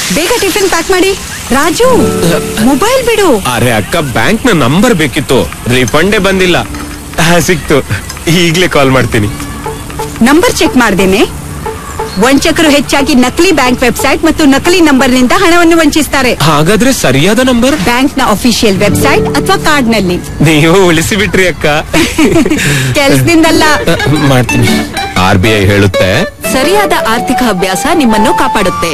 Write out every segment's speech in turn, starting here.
ಬೇಗ tiffin pack ಮಾಡಿ Raju mobile ಬಿಡು ಅರೆ ಅಕ್ಕ ಬ್ಯಾಂಕ್ ನ ನಂಬರ್ ಬೇಕಿತ್ತು ರಿಫಂಡೇ ಬಂದಿಲ್ಲ ಆ, ಸಿಕ್ತು ಈಗ್ಲೇ ಕಾಲ್ ಮಾಡ್ತೀನಿ ನಂಬರ್ ಚೆಕ್ ಮಾಡ್ದೇನೆ ವಂಚಕರು ಹೆಚ್ಚಾಗಿ ನಕಲಿ ಬ್ಯಾಂಕ್ ವೆಬ್ಸೈಟ್ ಮತ್ತು ನಕಲಿ ನಂಬರ್ ನಿಂದ ಹಣವನ್ನು ವಂಚಿಸ್ತಾರೆ ಹಾಗಾದ್ರೆ ಸರಿಯಾದ ನಂಬರ್ ಬ್ಯಾಂಕ್ ನ ಅಫಿಷಿಯಲ್ ವೆಬ್ಸೈಟ್ ಅಥವಾ ಕಾರ್ಡ್ ನಲ್ಲಿ ನೀವು ಉಳಿಸಿ ಬಿಟ್ರಿ ಅಕ್ಕ ಕೆಲ್ಸದಿಂದಲ್ಲ ಆ, ಮಾಡ್ತೀನಿ ಆರ್ ಬಿ ಐ ಹೇಳುತ್ತೆ ಸರಿಯಾದ ಆರ್ಥಿಕ ಅಭ್ಯಾಸ ನಿಮ್ಮನ್ನು ಕಾಪಾಡುತ್ತೆ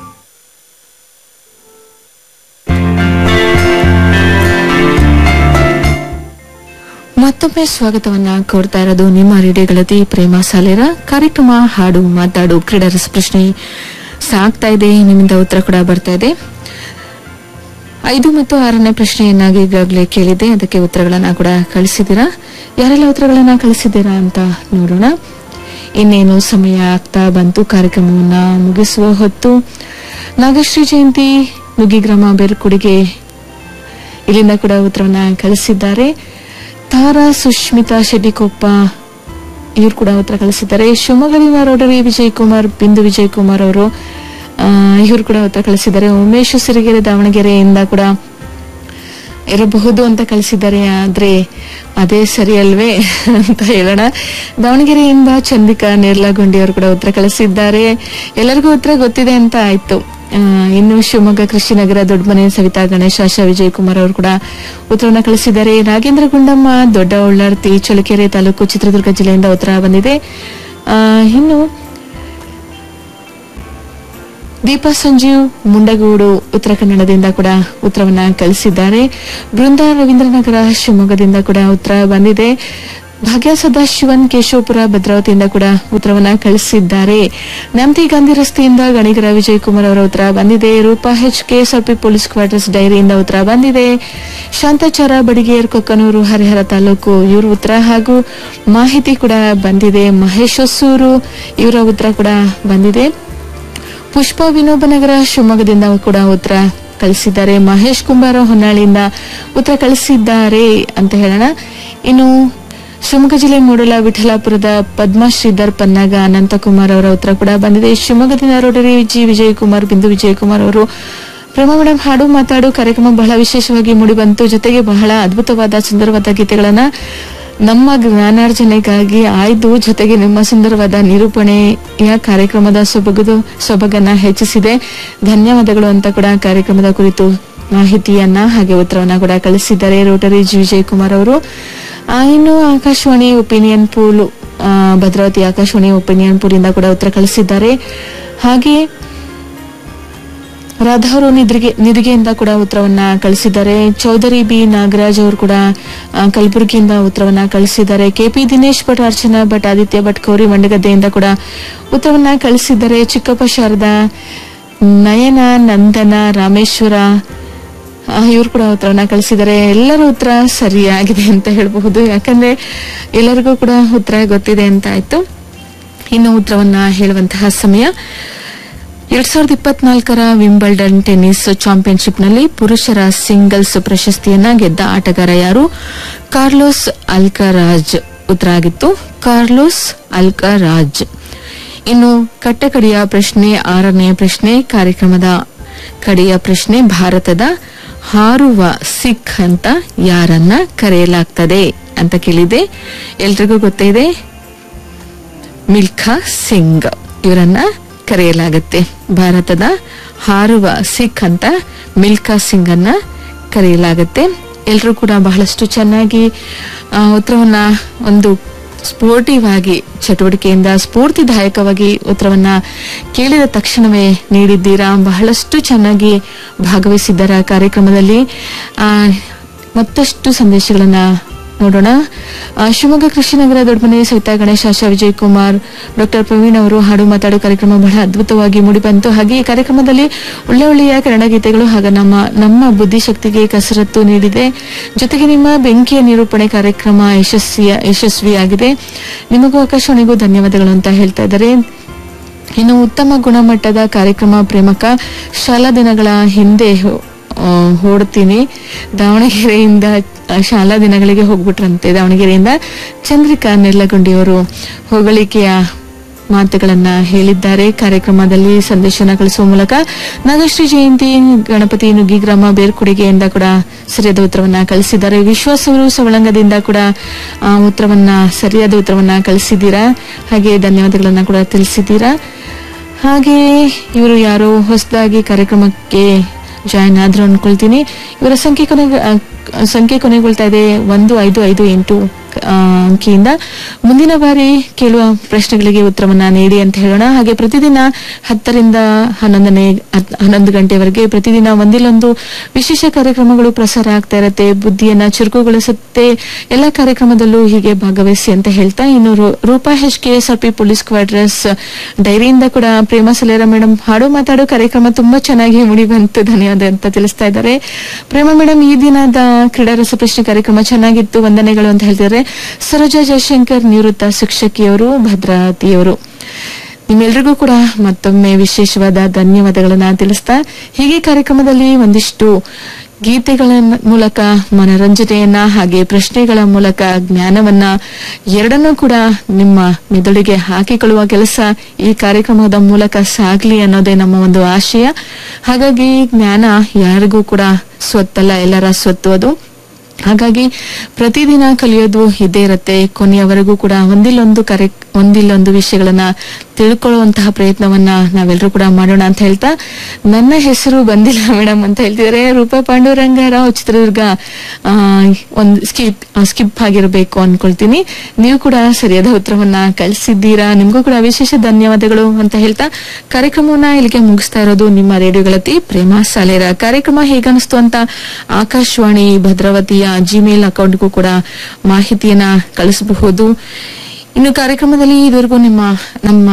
ಮತ್ತೊಮ್ಮೆ ಸ್ವಾಗತವನ್ನ ಕೋರ್ತಾ ಇರೋದು ನಿಮ್ಮ ರೇಡಿಯೋ ಗೆಳತಿ ಪ್ರೇಮ ಸಾಲೇರ ಕಾರ್ಯಕ್ರಮ ಹಾಡು ಮಾತಾಡು ಕ್ರೀಡಾ ರಸಪ್ರಶ್ನೆ ಸಾಗ್ತಾ ಇದೆ ನಿಮ್ಮಿಂದ ಉತ್ತರ ಕೂಡ ಬರ್ತಾ ಇದೆ ಐದು ಮತ್ತು ಆರನೇ ಪ್ರಶ್ನೆಯನ್ನಾಗಿ ಈಗಾಗಲೇ ಕೇಳಿದೆ ಅದಕ್ಕೆ ಉತ್ತರಗಳನ್ನ ಕೂಡ ಕಳಿಸಿದ್ದೀರಾ ಯಾರೆಲ್ಲ ಉತ್ತರಗಳನ್ನ ಕಳಿಸಿದ್ದೀರಾ ಅಂತ ನೋಡೋಣ ಇನ್ನೇನು ಸಮಯ ಆಗ್ತಾ ಬಂತು ಕಾರ್ಯಕ್ರಮವನ್ನ ಮುಗಿಸುವ ಹೊತ್ತು ನಾಗಶ್ರೀ ಜಯಂತಿ ನುಗ್ಗಿಗ್ರಾಮ ಬೇರ್ಕುಡಿಗೆ ಇಲ್ಲಿಂದ ಕೂಡ ಉತ್ತರವನ್ನ ಕಳಿಸಿದ್ದಾರೆ ತಾರಾ ಸುಷ್ಮಿತಾ ಶೆಟ್ಟಿಕೊಪ್ಪ ಇವರು ಕೂಡ ಉತ್ತರ ಕಳಿಸಿದ್ದಾರೆ ಶಿವಮೊಗ್ಗದಿಂದ ರೋಟರಿ ವಿಜಯ್ ಕುಮಾರ್ ಬಿಂದು ವಿಜಯ್ ಕುಮಾರ್ ಅವರು ಇವರು ಕೂಡ ಉತ್ತರ ಕಳಿಸಿದ್ದಾರೆ ಉಮೇಶ್ ಸಿರಿಗೆರೆ ದಾವಣಗೆರೆಯಿಂದ ಕೂಡ ಇರಬಹುದು ಅಂತ ಕಳಿಸಿದ್ದಾರೆ ಆದ್ರೆ ಅದೇ ಸರಿ ಅಲ್ವೇ ಅಂತ ಹೇಳೋಣ ದಾವಣಗೆರೆಯಿಂದ ಚಂದಿಕಾ ನೇರ್ಲಗುಂಡಿ ಅವರು ಕೂಡ ಉತ್ತರ ಕಳಿಸಿದ್ದಾರೆ ಎಲ್ಲರಿಗೂ ಉತ್ತರ ಗೊತ್ತಿದೆ ಅಂತ ಆಯ್ತು ಆ, ಇನ್ನು ಶಿವಮೊಗ್ಗ ಕೃಷಿನಗರ ದೊಡ್ಡಮನೆ ಸವಿತಾ ಗಣೇಶ ಆಶಾ ವಿಜಯ್ ಕುಮಾರ್ ಅವರು ಕೂಡ ಉತ್ತರವನ್ನು ಕಳಿಸಿದ್ದಾರೆ ನಾಗೇಂದ್ರ ಗುಂಡಮ್ಮ ದೊಡ್ಡ ಉಳ್ಳಾರ್ತಿ ಚಳ್ಳಕೆರೆ ತಾಲೂಕು ಚಿತ್ರದುರ್ಗ ಜಿಲ್ಲೆಯಿಂದ ಉತ್ತರ ಬಂದಿದೆ ಆ, ಇನ್ನು ದೀಪಾ ಸಂಜೀವ್ ಮುಂಡಗೋಡು ಉತ್ತರ ಕನ್ನಡದಿಂದ ಕೂಡ ಉತ್ತರವನ್ನ ಕಳಿಸಿದ್ದಾರೆ ಬೃಂದ ರವೀಂದ್ರನಗರ ಶಿವಮೊಗ್ಗದಿಂದ ಕೂಡ ಉತ್ತರ ಬಂದಿದೆ ಭಾಗ್ಯ ಸದಾಶಿವನ್ ಕೇಶವಪುರ ಭದ್ರಾವತಿಯಿಂದ ಕೂಡ ಉತ್ತರವನ್ನ ಕಳಿಸಿದ್ದಾರೆ ನ್ಯಾಮತಿ ಗಾಂಧಿ ರಸ್ತೆಯಿಂದ ಗಣಿಗರ ವಿಜಯ್ ಕುಮಾರ್ ಅವರ ಉತ್ತರ ಬಂದಿದೆ Roopa H KSRP police quarters ಡೈರಿಯಿಂದ ಉತ್ತರ ಬಂದಿದೆ ಶಾಂತಾಚಾರ ಬಡಿಗೇರ್ ಕೊಕ್ಕನೂರು ಹರಿಹರ ತಾಲೂಕು ಇವ್ರ ಉತ್ತರ ಹಾಗೂ ಮಾಹಿತಿ ಕೂಡ ಬಂದಿದೆ ಮಹೇಶ್ ಹೊಸೂರು ಇವರ ಉತ್ತರ ಕೂಡ ಬಂದಿದೆ ಪುಷ್ಪ ವಿನೋಬನಗರ ಶಿವಮೊಗ್ಗದಿಂದ ಕೂಡ ಉತ್ತರ ಕಳಿಸಿದ್ದಾರೆ ಮಹೇಶ್ ಕುಂಬಾರ ಹೊನ್ನಾಳಿಯಿಂದ ಉತ್ತರ ಕಳಿಸಿದ್ದಾರೆ ಅಂತ ಹೇಳೋಣ ಇನ್ನು ಶಿವಮೊಗ್ಗ ಜಿಲ್ಲೆ ಮೂಡಲ ವಿಠಲಾಪುರದ ಪದ್ಮಶ್ರೀಧರ್ ಪನ್ನಾಗ ಅನಂತಕುಮಾರ್ ಅವರ ಉತ್ತರ ಕೂಡ ಬಂದಿದೆ ಶಿವಮೊಗ್ಗದಿಂದ ರೋಟರಿ ಜಿ ವಿಜಯಕುಮಾರ್ ಬಿಂದು ವಿಜಯಕುಮಾರ್ ಅವರು ಪ್ರೇಮ ಮೇಡಮ್ ಹಾಡು ಮಾತಾಡು ಕಾರ್ಯಕ್ರಮ ಬಹಳ ವಿಶೇಷವಾಗಿ ಮೂಡಿಬಂತು ಜೊತೆಗೆ ಬಹಳ ಅದ್ಭುತವಾದ ಸುಂದರವಾದ ಗೀತೆಗಳನ್ನ ನಮ್ಮ ಜ್ಞಾನಾರ್ಜನೆಗಾಗಿ ಆಯ್ದು ಜೊತೆಗೆ ನಿಮ್ಮ ಸುಂದರವಾದ ನಿರೂಪಣೆಯ ಕಾರ್ಯಕ್ರಮದ ಸೊಬಗದು ಸೊಬಗನ್ನ ಹೆಚ್ಚಿಸಿದೆ ಧನ್ಯವಾದಗಳು ಅಂತ ಕೂಡ ಕಾರ್ಯಕ್ರಮದ ಕುರಿತು ಮಾಹಿತಿಯನ್ನ ಹಾಗೆ ಉತ್ತರವನ್ನ ಕೂಡ ಕಳಿಸಿದ್ದಾರೆ ರೋಟರಿ ಜಿ ವಿಜಯಕುಮಾರ್ ಅವರು ಆ, ಇನ್ನು ಆಕಾಶವಾಣಿ ಒಪಿನಿಯನ್ ಪೂಲ್ ಆ, ಭದ್ರಾವತಿ ಆಕಾಶವಾಣಿ ಒಪಿನಿಯನ್ ಪೂಲ್ ಇಂದ ಕೂಡ ಉತ್ತರ ಕಳಿಸಿದ್ದಾರೆ ಹಾಗೆ ರಾಧಾರು ನಿದ್ರಿಗೆ ನಿದಿಗೆಯಿಂದ ಕೂಡ ಉತ್ತರವನ್ನ ಕಳಿಸಿದ್ದಾರೆ ಚೌಧರಿ ಬಿ ನಾಗರಾಜ್ ಅವರು ಕೂಡ ಆ, ಕಲಬುರಗಿಯಿಂದ ಉತ್ತರವನ್ನ ಕಳಿಸಿದ್ದಾರೆ ಕೆಪಿ ದಿನೇಶ್ ಭಟ್ ಅರ್ಚನಾ ಭಟ್ ಆದಿತ್ಯ ಭಟ್ ಕೌರಿ ಮಂಡಗದ್ದೆಯಿಂದ ಕೂಡ ಉತ್ತರವನ್ನ ಕಳಿಸಿದ್ದಾರೆ ಚಿಕ್ಕಪ್ಪ ಶಾರದಾ ನಯನ ನಂದನ ರಾಮೇಶ್ವರ ಇವರು ಕೂಡ ಉತ್ತರವನ್ನ ಕಳಿಸಿದ್ದಾರೆ ಎಲ್ಲರ ಉತ್ತರ ಸರಿಯಾಗಿದೆ ಅಂತ ಹೇಳಬಹುದು ಯಾಕಂದ್ರೆ ಎಲ್ಲರಿಗೂ ಕೂಡ ಉತ್ತರ ಗೊತ್ತಿದೆ ಅಂತ ಆಯ್ತು ಇನ್ನು ಉತ್ತರವನ್ನ ಹೇಳುವಂತಹ ಸಮಯ ಎರಡ್ ಸಾವಿರದ ಇಪ್ಪತ್ನಾಲ್ಕರ ವಿಂಬಲ್ಡನ್ ಟೆನ್ನಿಸ್ ಚಾಂಪಿಯನ್ಶಿಪ್ನಲ್ಲಿ ಪುರುಷರ ಸಿಂಗಲ್ಸ್ ಪ್ರಶಸ್ತಿಯನ್ನ ಗೆದ್ದ ಆಟಗಾರ ಯಾರು ಕಾರ್ಲೋಸ್ ಅಲ್ಕರಾಜ್ ಉತ್ತರ ಆಗಿತ್ತು ಕಾರ್ಲೋಸ್ ಅಲ್ಕರಾಜ್ ಇನ್ನು ಕಟ್ಟಕಡೆಯ ಪ್ರಶ್ನೆ ಆರನೆಯ ಪ್ರಶ್ನೆ ಕಾರ್ಯಕ್ರಮದ ಕಡೆಯ ಪ್ರಶ್ನೆ ಭಾರತದ ಹಾರುವ ಸಿಖ್ ಅಂತ ಯಾರನ್ನ ಕರೆಯಲಾಗ್ತದೆ ಅಂತ ಕೇಳಿದೆ ಎಲ್ರಿಗೂ ಗೊತ್ತೇ ಇದೆ ಮಿಲ್ಖಾ ಸಿಂಗ್ ಇವರನ್ನ ಕರೆಯಲಾಗುತ್ತೆ ಭಾರತದ ಹಾರುವ ಸಿಖ್ ಅಂತ ಮಿಲ್ಖಾ ಸಿಂಗ್ ಅನ್ನ ಕರೆಯಲಾಗುತ್ತೆ ಎಲ್ಲರೂ ಕೂಡ ಬಹಳಷ್ಟು ಚೆನ್ನಾಗಿ ಆ, ಉತ್ತರವನ್ನ ಒಂದು ಸ್ಪೋರ್ಟಿವ್ ಆಗಿ ಚಟುವಟಿಕೆಯಿಂದ ಸ್ಫೂರ್ತಿದಾಯಕವಾಗಿ ಉತ್ತರವನ್ನ ಕೇಳಿದ ತಕ್ಷಣವೇ ನೀಡಿದ್ದೀರಾ ಬಹಳಷ್ಟು ಚೆನ್ನಾಗಿ ಭಾಗವಹಿಸಿದ್ದಾರೆ ಆ ಕಾರ್ಯಕ್ರಮದಲ್ಲಿ ಆ, ಮತ್ತಷ್ಟು ಸಂದೇಶಗಳನ್ನ ನೋಡೋಣ ಆ, ಶಿವಮೊಗ್ಗ ಕೃಷ್ಣನಗರ ದೊಡ್ಡಮನೆ ಸವಿತಾ ಗಣೇಶ ಆಶಾ ವಿಜಯ್ ಕುಮಾರ್ ಡಾಕ್ಟರ್ ಪ್ರವೀಣ್ ಅವರು ಹಾಡು ಮಾತಾಡೋ ಕಾರ್ಯಕ್ರಮ ಬಹಳ ಅದ್ಭುತವಾಗಿ ಮೂಡಿಬಂತು ಹಾಗೆ ಈ ಕಾರ್ಯಕ್ರಮದಲ್ಲಿ ಒಳ್ಳೆ ಒಳ್ಳೆಯ ಕನ್ನಡ ಗೀತೆಗಳು ಹಾಗೂ ನಮ್ಮ ನಮ್ಮ ಬುದ್ಧಿಶಕ್ತಿಗೆ ಕಸರತ್ತು ನೀಡಿದೆ ಜೊತೆಗೆ ನಿಮ್ಮ ಬೆಂಕಿಯ ನಿರೂಪಣೆ ಕಾರ್ಯಕ್ರಮ ಯಶಸ್ವಿಯ ಯಶಸ್ವಿಯಾಗಿದೆ ನಿಮಗೂ ಆಕಾಶವಾಣಿಗೂ ಧನ್ಯವಾದಗಳು ಅಂತ ಹೇಳ್ತಾ ಇದ್ದಾರೆ ಇನ್ನು ಉತ್ತಮ ಗುಣಮಟ್ಟದ ಕಾರ್ಯಕ್ರಮ ಪ್ರೇಮಕ ಶಾಲಾ ದಿನಗಳ ಹಿಂದೆ ಹೋ- ಆ, ಓಡ್ತೀನಿ ದಾವಣಗೆರೆಯಿಂದ ಆ, ಶಾಲಾ ದಿನಗಳಿಗೆ ಹೋಗ್ಬಿಟ್ರಂತೆ ದಾವಣಗೆರೆಯಿಂದ ಚಂದ್ರಿಕಾ ನೆಲ್ಲಗುಂಡಿಯವರು ಹೊಗಳಿಕೆಯ ಮಾತುಗಳನ್ನ ಹೇಳಿದ್ದಾರೆ ಕಾರ್ಯಕ್ರಮದಲ್ಲಿ ಸಂದೇಶನ ಕಳಿಸುವ ಮೂಲಕ ನಾಗಶ್ರೀ ಜಯಂತಿ ಗಣಪತಿ ನುಗ್ಗಿಗ್ರಾಮ ಬೇರ್ಕುಡಿಗೆಯಿಂದ ಕೂಡ ಸರಿಯಾದ ಉತ್ತರವನ್ನ ಕಳಿಸಿದ್ದಾರೆ ವಿಶ್ವಾಸ್ ಅವರು ಸವಳಂಗದಿಂದ ಕೂಡ ಆ, ಉತ್ತರವನ್ನ ಸರಿಯಾದ ಉತ್ತರವನ್ನ ಕಳಿಸಿದ್ದೀರಾ ಹಾಗೆ ಧನ್ಯವಾದಗಳನ್ನ ಕೂಡ ತಿಳಿಸಿದ್ದೀರಾ ಹಾಗೆ ಇವರು ಯಾರೋ ಹೊಸದಾಗಿ ಕಾರ್ಯಕ್ರಮಕ್ಕೆ ಜಾಯಿನ್ ಆದ್ರು ಅನ್ಕೊಳ್ತೀನಿ ಇವರ ಸಂಖ್ಯೆ ಕೊನೆ ಆ, ಸಂಖ್ಯೆ ಕೊನೆಗೊಳ್ತಾ ಇದೆ ಒಂದು ಐದು ಐದು ಎಂಟು ಆ, ಅಂಕಿಯಿಂದ ಮುಂದಿನ ಬಾರಿ ಕೇಳುವ ಪ್ರಶ್ನೆಗಳಿಗೆ ಉತ್ತರವನ್ನ ನೀಡಿ ಅಂತ ಹೇಳೋಣ ಹಾಗೆ ಪ್ರತಿದಿನ ಹತ್ತರಿಂದ ಹನ್ನೊಂದನೇ ಹತ್- ಹನ್ನೊಂದು ಗಂಟೆವರೆಗೆ ಪ್ರತಿದಿನ ಒಂದಿಲ್ಲೊಂದು ವಿಶೇಷ ಕಾರ್ಯಕ್ರಮಗಳು ಪ್ರಸಾರ ಆಗ್ತಾ ಇರತ್ತೆ ಬುದ್ಧಿಯನ್ನ ಚುರುಕುಗೊಳಿಸುತ್ತೆ ಎಲ್ಲ ಕಾರ್ಯಕ್ರಮದಲ್ಲೂ ಹೀಗೆ ಭಾಗವಹಿಸಿ ಅಂತ ಹೇಳ್ತಾ ಇನ್ನು ರೂ- Roopa H K S R P police quarters ಡೈರಿಯಿಂದ ಕೂಡ ಪ್ರೇಮ ಸಲೇರ ಮೇಡಮ್ ಹಾಡು ಮಾತಾಡೋ ಕಾರ್ಯಕ್ರಮ ತುಂಬಾ ಚೆನ್ನಾಗಿ ಮುಡಿ ಬಂತು ಧನ್ಯವಾದ ಅಂತ ತಿಳಿಸ್ತಾ ಇದ್ದಾರೆ ಪ್ರೇಮ ಮೇಡಮ್ ಈ ದಿನದ ಕ್ರೀಡಾ ರಸಪ್ರಶ್ನೆ ಕಾರ್ಯಕ್ರಮ ಚೆನ್ನಾಗಿತ್ತು ವಂದನೆಗಳು ಅಂತ ಹೇಳ್ತಿದ್ದಾರೆ ಸರೋಜಾ ಜಯಶಂಕರ್ ನಿವೃತ್ತ ಶಿಕ್ಷಕಿಯವರು ಭದ್ರಾವತಿಯವರು ನಿಮ್ಮೆಲ್ರಿಗೂ ಕೂಡ ಮತ್ತೊಮ್ಮೆ ವಿಶೇಷವಾದ ಧನ್ಯವಾದಗಳನ್ನ ತಿಳಿಸ್ತಾ ಹೀಗೆ ಕಾರ್ಯಕ್ರಮದಲ್ಲಿ ಒಂದಿಷ್ಟು ಗೀತೆಗಳ ಮೂಲಕ ಮನರಂಜನೆಯನ್ನ ಹಾಗೆ ಪ್ರಶ್ನೆಗಳ ಮೂಲಕ ಜ್ಞಾನವನ್ನ ಎರಡನ್ನೂ ಕೂಡ ನಿಮ್ಮ ಮೆದುಳಿಗೆ ಹಾಕಿಕೊಳ್ಳುವ ಕೆಲಸ ಈ ಕಾರ್ಯಕ್ರಮದ ಮೂಲಕ ಸಾಗ್ಲಿ ಅನ್ನೋದೇ ನಮ್ಮ ಒಂದು ಆಶಯ ಹಾಗಾಗಿ ಜ್ಞಾನ ಯಾರಿಗೂ ಕೂಡ ಸ್ವತ್ತಲ್ಲ ಎಲ್ಲರ ಸ್ವತ್ತು ಅದು ಹಾಗಾಗಿ ಪ್ರತಿದಿನ ಕಲಿಯೋದು ಇದ್ದೇ ಇರುತ್ತೆ ಕೊನೆಯವರೆಗೂ ಕೂಡ ಒಂದಿಲ್ಲೊಂದು ಕರೆ ಒಂದಿಲ್ಲೊಂದು ವಿಷಯಗಳನ್ನ ತಿಳ್ಕೊಳ್ಳುವಂತಹ ಪ್ರಯತ್ನವನ್ನ ನಾವೆಲ್ಲರೂ ಕೂಡ ಮಾಡೋಣ ಅಂತ ಹೇಳ್ತಾ ನನ್ನ ಹೆಸರು ಬಂದಿಲ್ಲ ಮೇಡಮ್ ಅಂತ ಹೇಳ್ತಿದ್ದಾರೆ ರೂಪಾ ಪಾಂಡುರಂಗರಾವ್ ಚಿತ್ರದುರ್ಗ ಆ, ಒಂದ್ ಸ್ಕಿಪ್ ಸ್ಕಿಪ್ ಆಗಿರಬೇಕು ಅನ್ಕೊಳ್ತೀನಿ ನೀವು ಕೂಡ ಸರಿಯಾದ ಉತ್ತರವನ್ನ ಕಳಿಸಿದ್ದೀರಾ ನಿಮ್ಗೂ ಕೂಡ ವಿಶೇಷ ಧನ್ಯವಾದಗಳು ಅಂತ ಹೇಳ್ತಾ ಕಾರ್ಯಕ್ರಮವನ್ನ ಇಲ್ಲಿಗೆ ಮುಗಿಸ್ತಾ ಇರೋದು ನಿಮ್ಮ ರೇಡಿಯೋ ಗೆಳತಿ ಪ್ರೇಮ ಸಾಲೇರ ಕಾರ್ಯಕ್ರಮ ಹೇಗನ್ನಿಸ್ತು ಅಂತ ಆಕಾಶವಾಣಿ ಭದ್ರಾವತಿಯ ಜಿಮೇಲ್ ಅಕೌಂಟ್ಗೂ ಕೂಡ ಮಾಹಿತಿಯನ್ನ ಕಳಿಸಬಹುದು ಇನ್ನು ಕಾರ್ಯಕ್ರಮದಲ್ಲಿ ಇದುವರೆಗೂ ನಿಮ್ಮ ನಮ್ಮ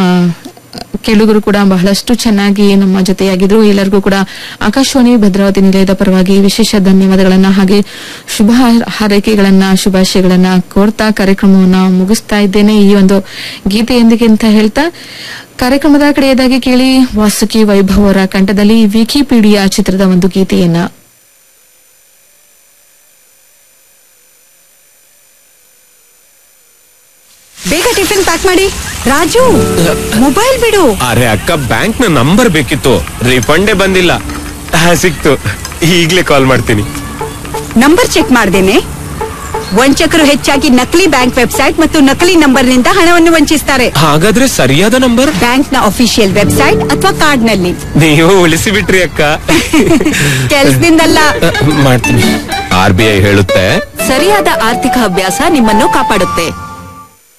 ಕೇಳುಗರು ಕೂಡ ಬಹಳಷ್ಟು ಚೆನ್ನಾಗಿ ನಮ್ಮ ಜೊತೆಯಾಗಿದ್ರು ಎಲ್ಲರಿಗೂ ಕೂಡ ಆಕಾಶವಾಣಿ ಭದ್ರಾವತಿ ನಿಲಯದ ಪರವಾಗಿ ವಿಶೇಷ ಧನ್ಯವಾದಗಳನ್ನ ಹಾಗೆ ಶುಭ ಹಾರ- ಹಾರೈಕೆಗಳನ್ನ ಶುಭಾಶಯಗಳನ್ನ ಕೋರ್ತಾ ಕಾರ್ಯಕ್ರಮವನ್ನ ಮುಗಿಸ್ತಾ ಇದ್ದೇನೆ ಈ ಒಂದು ಗೀತೆಯೊಂದಿಗೆ ಅಂತ ಹೇಳ್ತಾ ಕಾರ್ಯಕ್ರಮದ ಕಡೆಯದಾಗಿ ಕೇಳಿ ವಾಸುಕಿ ವೈಭವ್ ಅವರ ಕಂಠದಲ್ಲಿ ವಿಕಿಪೀಡಿಯಾ ಚಿತ್ರದ ಒಂದು ಗೀತೆಯನ್ನ ಬೇಗ ಟಿಫಿನ್ ಪ್ಯಾಕ್ ಮಾಡಿ ರಾಜು ಮೊಬೈಲ್ ಬಿಡು ಅರೆ ಅಕ್ಕ ಬ್ಯಾಂಕ್ ನ ನಂಬರ್ ಬೇಕಿತ್ತು ರಿಫಂಡೇ ಬಂದಿಲ್ಲ ಆ, ಸಿಕ್ತು ಈಗ್ಲೇ ಕಾಲ್ ಮಾಡ್ತೀನಿ ನಂಬರ್ ಚೆಕ್ ಮಾಡ್ದೇನೆ ವಂಚಕರು ಹೆಚ್ಚಾಗಿ ನಕಲಿ ಬ್ಯಾಂಕ್ ವೆಬ್ಸೈಟ್ ಮತ್ತು ನಕಲಿ ನಂಬರ್ನಿಂದ ಹಣವನ್ನು ವಂಚಿಸ್ತಾರೆ ಹಾಗಾದ್ರೆ ಸರಿಯಾದ ನಂಬರ್ ಬ್ಯಾಂಕ್ನ ಅಫಿಷಿಯಲ್ ವೆಬ್ಸೈಟ್ ಅಥವಾ ಕಾರ್ಡ್ನಲ್ಲಿ ನೀವು ಉಳಿಸಿ ಬಿಟ್ರಿ ಅಕ್ಕ ಕೆಲ್ಸದಿಂದಲ್ಲ ಆ, ಮಾಡ್ತೀನಿ ಆರ್ ಬಿ ಐ ಹೇಳುತ್ತೆ ಸರಿಯಾದ ಆರ್ಥಿಕ ಅಭ್ಯಾಸ ನಿಮ್ಮನ್ನು ಕಾಪಾಡುತ್ತೆ